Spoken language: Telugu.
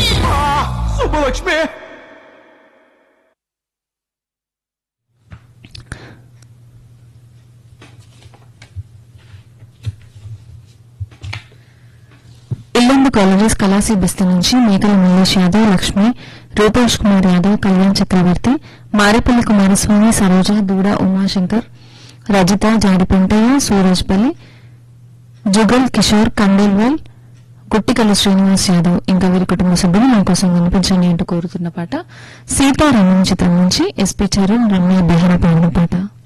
సుబ్బలక్ష్మి ఇల్లందు కాలేజెస్ కళాసి బస్తీ నుంచి మేకల మల్లేష్ యాదవ్ లక్ష్మి రూపేష్ కుమార్ యాదవ్ కళ్యాణ్ చక్రవర్తి మారేపల్లి కుమారస్వామి సరోజ దూడ ఉమాశంకర్ రజిత జాడిపెంటయ్య సూరజ్పల్లి జుగల్ కిషోర్ కండేల్వాల్ గుట్టికల్లి శ్రీనివాస్ యాదవ్ ఇంకా వీరి కుటుంబ సభ్యులు మా కోసం వినిపించండి అంటూ కోరుతున్న పాట సీతారామన్ చిత్రం నుంచి ఎస్పీ చరణ్ రమ్య బెహ్రా పాడిన పాట